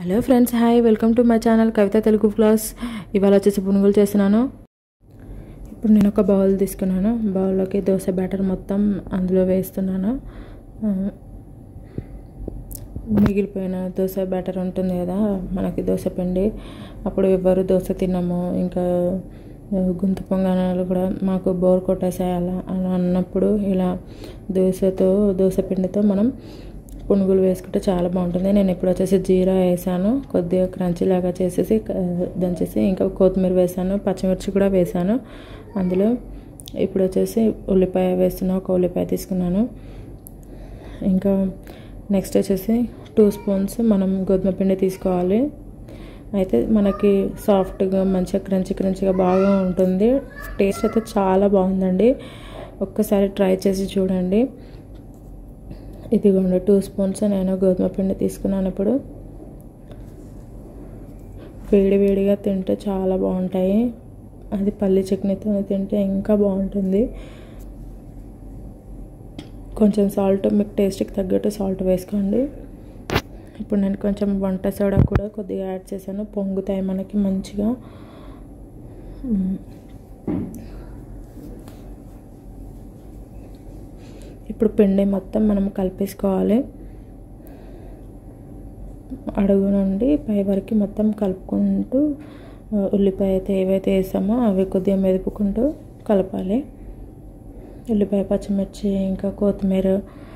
Hello friends hi welcome to my channel Kavitha Telugu class ఇవాళ వచ్చేసి పునుగులు చేస్తున్నాను ఇప్పుడు నేను ఒక బౌల్ తీసుకున్నాను బౌల్లోకి దోశ బ్యాటర్ మొత్తం అందులో వేస్తున్నాను ఆ, మిగిలిపోయిన దోశ బ్యాటర్ ఉంటుంది కదా మనకి దోశ పిండి అప్పుడు ఎవరు దోశ తినము ఇంకా గుంత పొంగనాలు కూడా మాకు బోర్ కొట్టేసాయి అలా అలా అన్నప్పుడు ఇలా దోశతో దోశ పిండితో మనం పునుగులు వేసుకుంటే చాలా బాగుంటుంది నేను ఇప్పుడు వచ్చేసి జీరా వేసాను కొద్దిగా క్రంచీ లాగా చేసేసి క- దంచేసి ఇంకా కొత్తిమీర వేసాను పచ్చిమిర్చి కూడా వేసాను అందులో ఇప్పుడు వచ్చేసి ఉల్లిపాయ వేస్తున్నా ఒక ఉల్లిపాయ తీసుకున్నాను ఇంకా నెక్స్ట్ వచ్చేసి టూ స్పూన్స్ మనం గోధుమ పిండి తీసుకోవాలి అయితే మనకి సాఫ్ట్గా మంచిగా క్రంచి క్రంచిగా బాగా ఉంటుంది టేస్ట్ అయితే చాలా బాగుందండి ఒక్కసారి ట్రై చేసి చూడండి ఇదిగోండి టూ స్పూన్స్ నేను గోధుమ పిండి తీసుకున్నాను ఇప్పుడు వేడి వేడిగా తింటే చాలా బాగుంటాయి అది పల్లి చట్నీతో తింటే ఇంకా బాగుంటుంది కొంచెం సాల్ట్ మీకు టేస్ట్కి తగ్గట్టు సాల్ట్ వేసుకోండి ఇప్పుడు నేను కొంచెం వంట సోడా కూడా కొద్దిగా యాడ్ చేశాను పొంగుతాయి మనకి మంచిగా మ్మ్. ఇప్పుడు పిండి మొత్తం మనం కలిపేసుకోవాలి అడుగు నుండి పై వరకు మొత్తం కలుపుకుంటూ ఆ, ఉల్లిపాయ అయితే ఏవైతే వేసామో అవి కొద్దిగా మెదుపుకుంటూ కలపాలి ఉల్లిపాయ పచ్చిమిర్చి ఇంకా కొత్తిమీర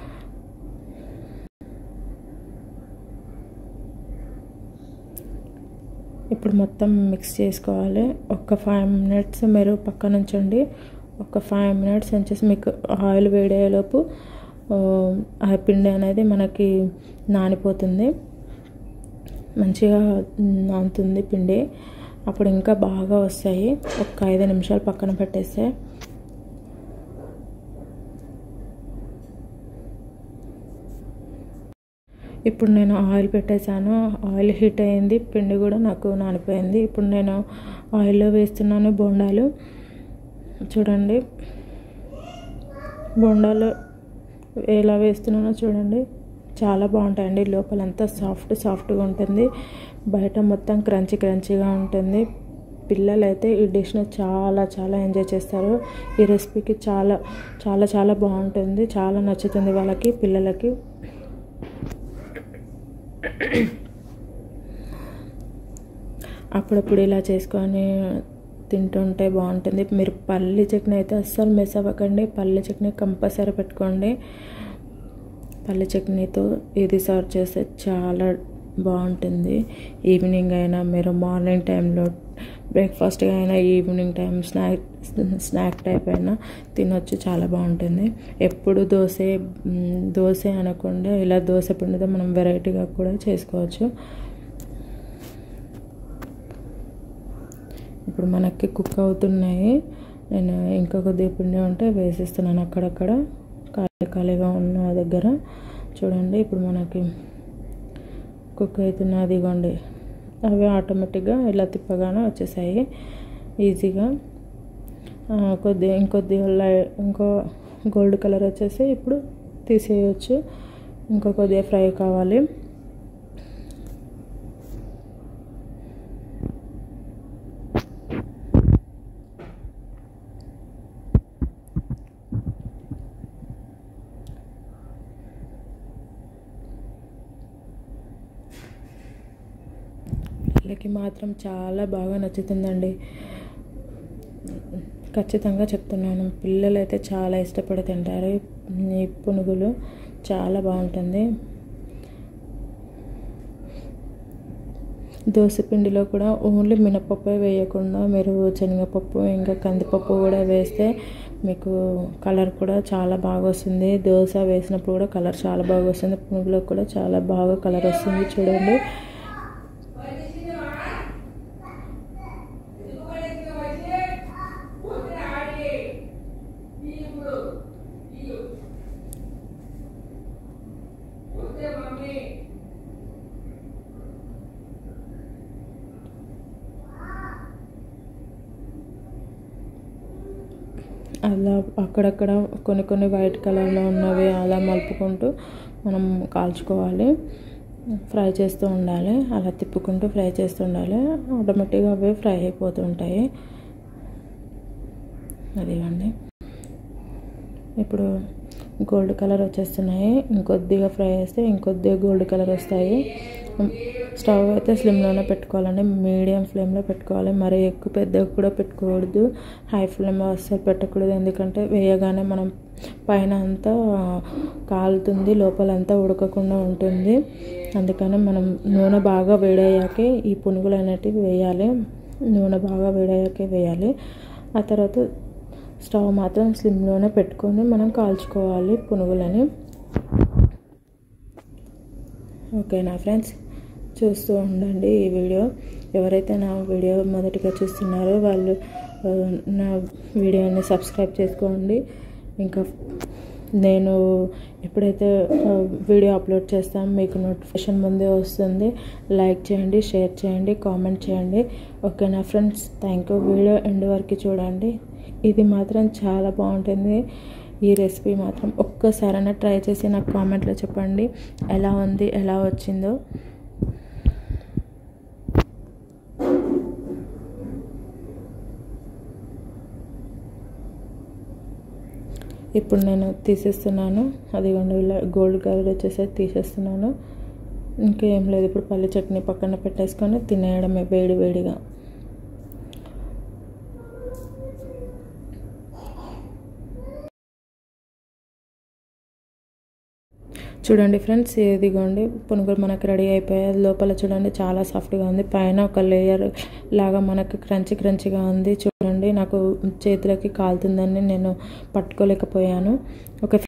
ఇప్పుడు మొత్తం మిక్స్ చేసుకోవాలి ఒక ఫైవ్ మినిట్స్ మీరు పక్కన ఉంచండి ఒక ఫైవ్ మినిట్స్ ఉంచేసి మీకు ఆయిల్ వేడేలోపు ఆ, ఆ పిండి అనేది మనకి నానిపోతుంది మంచిగా నానుతుంది పిండి అప్పుడు ఇంకా బాగా వస్తాయి ఒక ఐదు నిమిషాలు పక్కన పెట్టేస్తే ఇప్పుడు నేను ఆయిల్ పెట్టేశాను ఆయిల్ హీట్ అయింది పిండి కూడా నాకు నానిపోయింది ఇప్పుడు నేను ఆయిల్లో వేస్తున్నాను బోండాలు చూడండి బోండాలు ఎలా వేస్తున్నానో చూడండి చాలా బాగుంటాయండి లోపలంతా సాఫ్ట్ సాఫ్ట్గా ఉంటుంది బయట మొత్తం క్రంచి క్రంచిగా ఉంటుంది పిల్లలు అయితే ఈ డిష్ని చాలా చాలా ఎంజాయ్ చేస్తారు ఈ రెసిపీకి చాలా చాలా చాలా బాగుంటుంది చాలా నచ్చుతుంది వాళ్ళకి పిల్లలకి అప్పుడప్పుడు ఇలా చేసుకొని తింటుంటే బాగుంటుంది మీరు పల్లి చట్నీ అయితే అస్సలు మిస్ అవ్వకండి పల్లి చట్నీ కంపల్సరీ పెట్టుకోండి పల్లి చట్నీతో ఇది సర్వ్ చేస్తే చాలా బాగుంటుంది ఈవినింగ్ అయినా మీరు మార్నింగ్ టైంలో బ్రేక్ఫాస్ట్గా అయినా evening time snack snack type అయినా తినొచ్చు చాలా బాగుంటుంది ఎప్పుడు దోశ మ్, దోశ అనకుండా ఇలా దోశ పిండితో మనం వెరైటీగా కూడా చేసుకోవచ్చు ఇప్పుడు మనకి కుక్ అవుతున్నాయి నేను ఇంకా కొద్దిగా పిండి ఉంటే వేసిస్తున్నాను అక్కడక్కడ ఖాళీ ఖాళీగా ఉన్న దగ్గర చూడండి ఇప్పుడు మనకి కుక్ అవుతున్నది ఇదిగోండి అవి ఆటోమేటిక్గా ఇలా తిప్పగానే వచ్చేసాయి ఈజీగా ఆ, కొద్దిగా ఇంకొద్దిగా లై ఇంకో గోల్డ్ కలర్ వచ్చేసి ఇప్పుడు తీసేయచ్చు ఇంకో కొద్దిగా ఫ్రై కావాలి పిల్లలకి మాత్రం చాలా బాగా నచ్చుతుందండి ఖచ్చితంగా చెప్తున్నాను పిల్లలు అయితే చాలా ఇష్టపడి తింటారు ఈ పునుగులు చాలా బాగుంటుంది దోశ పిండిలో కూడా ఓన్లీ మినపప్పు వేయకుండా మీరు శనగపప్పు ఇంకా కందిపప్పు కూడా వేస్తే మీకు కలర్ కూడా చాలా బాగా వస్తుంది దోశ వేసినప్పుడు కూడా కలర్ చాలా బాగా వస్తుంది పునుగులో కూడా చాలా బాగా కలర్ వస్తుంది చూడండి అలా అక్కడక్కడ కొన్ని కొన్ని వైట్ కలర్లో ఉన్నవి అలా మలుపుకుంటూ మనం కాల్చుకోవాలి ఫ్రై చేస్తూ ఉండాలి అలా తిప్పుకుంటూ ఫ్రై చేస్తూ ఉండాలి ఆటోమేటిక్గా అవే ఫ్రై అయిపోతూ ఉంటాయి అదివ్వండి ఇప్పుడు గోల్డ్ కలర్ వచ్చేస్తున్నాయి ఇంకొద్దిగా ఫ్రై చేస్తే ఇంకొద్దిగా గోల్డ్ కలర్ వస్తాయి స్టవ్ అయితే స్లిమ్లోనే పెట్టుకోవాలండి మీడియం ఫ్లేమ్లో పెట్టుకోవాలి మరీ ఎక్కువ పెద్దగా కూడా పెట్టుకోకూడదు హై ఫ్లేమ్ అస్సలు పెట్టకూడదు ఎందుకంటే వేయగానే మనం పైన అంతా కాలుతుంది లోపలంతా ఉడకకుండా ఉంటుంది అందుకని మనం నూనె బాగా వేడయ్యాకే ఈ పునుగులు అనేటివి వేయాలి నూనె బాగా వేడయ్యాకే వేయాలి ఆ తర్వాత స్టవ్ మాత్రం స్లిమ్లోనే పెట్టుకొని మనం కాల్చుకోవాలి పునుగులని ఓకేనా ఫ్రెండ్స్ చూస్తూ ఉండండి ఈ వీడియో ఎవరైతే నా వీడియో మొదటిగా చూస్తున్నారో వాళ్ళు నా వీడియోని సబ్స్క్రైబ్ చేసుకోండి ఇంకా నేను ఎప్పుడైతే వీడియో అప్లోడ్ చేస్తాను మీకు నోటిఫికేషన్ ముందే వస్తుంది లైక్ చేయండి షేర్ చేయండి కామెంట్ చేయండి ఓకేనా friends thank you video end వరకు చూడండి ఇది మాత్రం చాలా బాగుంటుంది ఈ రెసిపీ మాత్రం ఒక్కసారైనా ట్రై చేసి నాకు కామెంట్లో చెప్పండి ఎలా ఉంది ఎలా వచ్చిందో ఇప్పుడు నేను తీసేస్తున్నాను అది ఇలా గోల్డ్ కలర్ వచ్చేసరికి తీసేస్తున్నాను ఇంకేం లేదు ఇప్పుడు పల్లి చట్నీ పక్కన పెట్టేసుకొని తినేయడమే వేడి వేడిగా చూడండి ఫ్రెండ్స్ ఇదిగోండి పునుగులు మనకు రెడీ అయిపోయాయి లోపల చూడండి చాలా సాఫ్ట్గా ఉంది పైన ఒక లేయర్ లాగా మనకు క్రంచి క్రంచిగా ఉంది చూడండి నాకు చేతులకి కాలుతుందని నేను పట్టుకోలేకపోయాను ఒక